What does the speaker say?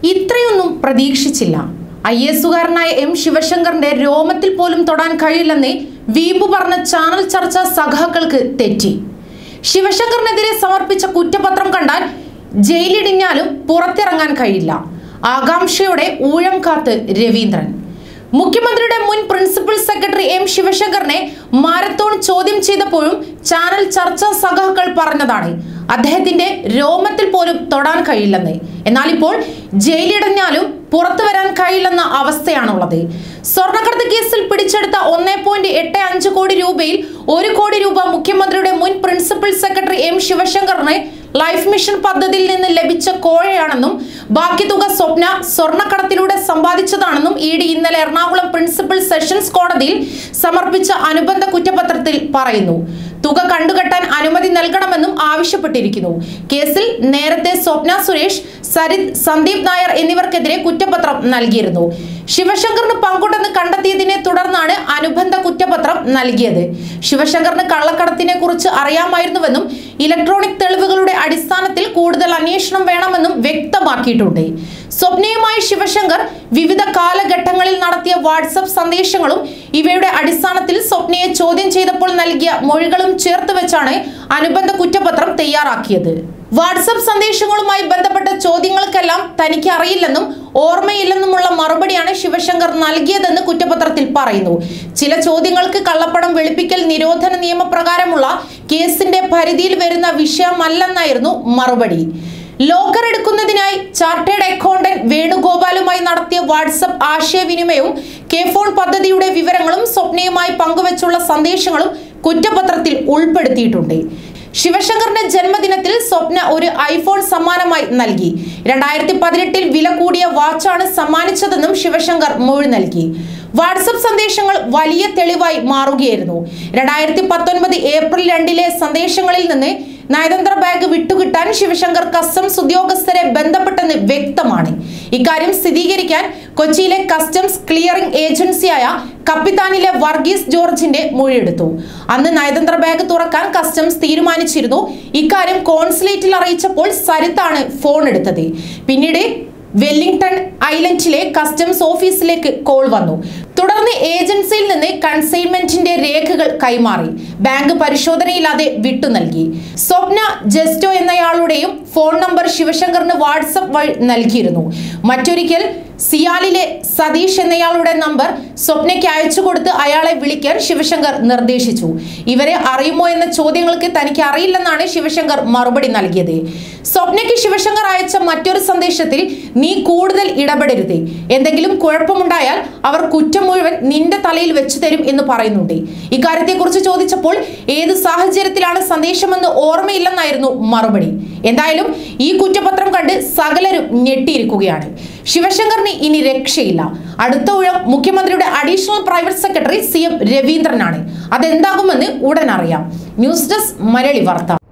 ഇത്രയൊന്നും പ്രതീക്ഷിച്ചില്ല I എസുകാരനായ M ശിവശങ്കറിന്റെ രോമത്തിൽ പോലും തൊടാൻ കഴിയില്ലെന്ന് വീമ്പു പറഞ്ഞ ചാനൽ ചർച്ച സഖാക്കൾക്ക് തെറ്റി ശിവശങ്കറിനെതിരെ സമർപ്പിച്ച കുറ്റപത്രം കണ്ടാൽ ജയിലിടിഞ്ഞാലും പുറത്തിറങ്ങാൻ കഴിയില്ല ആകാംക്ഷയോടെ ഊഴം കാത്ത് രവീന്ദ്രൻ മുഖ്യമന്ത്രിയുടെ മുൻ പ്രിൻസിപ്പൽ സെക്രട്ടറി എം ശിവശങ്കറിനെ മാരത്തോൺ ചോദ്യം ചെയ്തപ്പോഴും ചാനൽ ചർച്ചാ സഖാക്കൾ പറഞ്ഞതാണ് അദ്ദേഹത്തിന്റെ രോമത്തിൽ പോലും തൊടാൻ കഴിയില്ലെന്ന് എന്നാൽ ഇപ്പോൾ ജയിലിടഞ്ഞാലും പുറത്തു വരാൻ കഴിയില്ലെന്ന അവസ്ഥയാണുള്ളത് സ്വർണ്ണക്കടത്ത് കേസിൽ പിടിച്ചെടുത്ത ഒന്നേ പോയിന്റ് എട്ട് അഞ്ച് കോടി രൂപയിൽ ഒരു കോടി രൂപ മുഖ്യമന്ത്രിയുടെ മുൻ പ്രിൻസിപ്പൽ സെക്രട്ടറി എം ശിവശങ്കറിന് ലൈഫ് മിഷൻ പദ്ധതിയിൽ നിന്ന് ലഭിച്ച കോഴയാണെന്നും ബാക്കി തുക സ്വപ്ന സ്വർണ്ണക്കടത്തിലൂടെ സമ്പാദിച്ചതാണെന്നും ഇ ഡി ഇന്നലെ എറണാകുളം പ്രിൻസിപ്പൽ സെഷൻസ് കോടതിയിൽ സമർപ്പിച്ച അനുബന്ധ കുറ്റപത്രത്തിൽ പറയുന്നു തുക കണ്ടുകെട്ടാൻ അനുമതി നൽകണമെന്നും ആവശ്യപ്പെട്ടിരിക്കുന്നു കേസിൽ നേരത്തെ സ്വപ്ന സുരേഷ് സരിത് സന്ദീപ് നായർ എന്നിവർക്കെതിരെ കുറ്റപത്രം നൽകിയിരുന്നു ശിവശങ്കറിന് പങ്കുണ്ടെന്ന് കണ്ടെത്തിയതിനെ തുടർന്നാണ് അനുബന്ധ കുറ്റപത്രം നൽകിയത് ശിവശങ്കറിന് കള്ളക്കടത്തിനെ കുറിച്ച് അറിയാമായിരുന്നുവെന്നും ഇലക്ട്രോണിക് തെളിവുകളുടെ അടിസ്ഥാനത്തിൽ കൂടുതൽ അന്വേഷണം വേണമെന്നും വ്യക്തമാക്കിയിട്ടുണ്ട് സ്വപ്നയുമായി ശിവശങ്കർ വിവിധ കാലഘട്ടങ്ങളിൽ നടത്തിയ വാട്സപ്പ് സന്ദേശങ്ങളും ഇവയുടെ അടിസ്ഥാനത്തിൽ സ്വപ്നയെ ചോദ്യം ചെയ്തപ്പോൾ നൽകിയ മൊഴികളും ചേർത്ത് വെച്ചാണ് അനുബന്ധ കുറ്റപത്രം തയ്യാറാക്കിയത് വാട്സപ്പ് സന്ദേശങ്ങളുമായി ബന്ധപ്പെട്ട ചോദ്യങ്ങൾക്കെല്ലാം തനിക്ക് അറിയില്ലെന്നും ഓർമ്മയില്ലെന്നുമുള്ള മറുപടിയാണ് ശിവശങ്കർ നൽകിയതെന്ന് കുറ്റപത്രത്തിൽ പറയുന്നു ചില ചോദ്യങ്ങൾക്ക് കള്ളപ്പണം വെളുപ്പിക്കൽ നിരോധന നിയമപ്രകാരമുള്ള കേസിന്റെ പരിധിയിൽ വരുന്ന വിഷയമല്ലെന്നായിരുന്നു മറുപടി ലോക്കർ എടുക്കുന്നതിനായി ചാർട്ടേഡ് അക്കൗണ്ടന്റ് വേണുഗോപാലുമായി നടത്തിയ വാട്സപ്പ് ആശയവിനിമയവും കെ ഫോൺ പദ്ധതിയുടെ വിവരങ്ങളും സ്വപ്നയുമായി പങ്കുവച്ചുള്ള സന്ദേശങ്ങളും കുറ്റപത്രത്തിൽ ഉൾപ്പെടുത്തിയിട്ടുണ്ട് ശിവശങ്കറിന്റെ ജന്മദിനത്തിൽ സ്വപ്ന ഒരു ഐഫോൺ സമ്മാനമായി നൽകി രണ്ടായിരത്തി പതിനെട്ടിൽ വില കൂടിയ വാച്ചാണ് സമ്മാനിച്ചതെന്നും ശിവശങ്കർ മൊഴി നൽകി വാട്സപ്പ് സന്ദേശങ്ങൾ വലിയ തെളിവായി മാറുകയായിരുന്നു രണ്ടായിരത്തി പത്തൊൻപത് ഏപ്രിൽ രണ്ടിലെ സന്ദേശങ്ങളിൽ നിന്ന് നയതന്ത്ര ബാഗ് വിട്ടുകിട്ടാൻ ശിവശങ്കർ കസ്റ്റംസ് ഉദ്യോഗസ്ഥരെ ബന്ധപ്പെട്ടെന്ന് വ്യക്തമാണ് ഇക്കാര്യം സ്ഥിരീകരിക്കാൻ കൊച്ചിയിലെ കസ്റ്റംസ് ക്ലിയറിംഗ് ഏജൻസിയായ കപ്പിത്താനിലെ വർഗീസ് ജോർജിന്റെ മൊഴിയെടുത്തു അന്ന് നയതന്ത്ര ബാഗ് തുറക്കാൻ കസ്റ്റംസ് തീരുമാനിച്ചിരുന്നു ഇക്കാര്യം കോൺസുലേറ്റിൽ അറിയിച്ചപ്പോൾ സരിത്താണ് ഫോൺ എടുത്തത് പിന്നീട് വെല്ലിംഗ്ടൺ ഐലൻഡിലെ കസ്റ്റംസ് ഓഫീസിലേക്ക് കോൾ വന്നു തുടർന്ന് ഏജൻസിയിൽ നിന്ന് കൺസൈൻമെന്റിന്റെ രേഖകൾ കൈമാറി ബാങ്ക് പരിശോധനയില്ലാതെ വിട്ടു നൽകി സ്വപ്ന ജസ്റ്റോ എന്നയാളുടെയും ഫോൺ നമ്പർ ശിവശങ്കറിന് വാട്സപ്പ് വഴി നൽകിയിരുന്നു മറ്റൊരിക്കൽ സിയാലിലെ സതീഷ് എന്നയാളുടെ നമ്പർ സ്വപ്നയ്ക്ക് അയച്ചു കൊടുത്ത് അയാളെ വിളിക്കാൻ ശിവശങ്കർ നിർദ്ദേശിച്ചു ഇവരെ അറിയുമോ എന്ന ചോദ്യങ്ങൾക്ക് തനിക്ക് അറിയില്ലെന്നാണ് ശിവശങ്കർ മറുപടി നൽകിയത് സ്വപ്നയ്ക്ക് ശിവശങ്കർ അയച്ച മറ്റൊരു സന്ദേശത്തിൽ നീ കൂടുതൽ ഇടപെടരുത് എന്തെങ്കിലും കുഴപ്പമുണ്ടായാൽ അവർ കുറ്റം മുഴുവൻ നിന്റെ തലയിൽ വെച്ചു തരും എന്ന് പറയുന്നുണ്ട് ഇക്കാര്യത്തെക്കുറിച്ച് ചോദിച്ചപ്പോൾ ഏത് സാഹചര്യത്തിലാണ് സന്ദേശമെന്ന് ഓർമ്മയില്ലെന്നായിരുന്നു മറുപടി എന്തായാലും ഈ കുറ്റപത്രം കണ്ട് സകലരും ഞെട്ടിയിരിക്കുകയാണ് ശിവശങ്കറിന് ഇനി രക്ഷയില്ല അടുത്ത ഊഴം മുഖ്യമന്ത്രിയുടെ additional private secretary C M രവീന്ദ്രനാണ് അതെന്താകുമെന്ന് ഉടൻ അറിയാം ന്യൂസ് ഡെസ്ക് മലയാളി വാർത്ത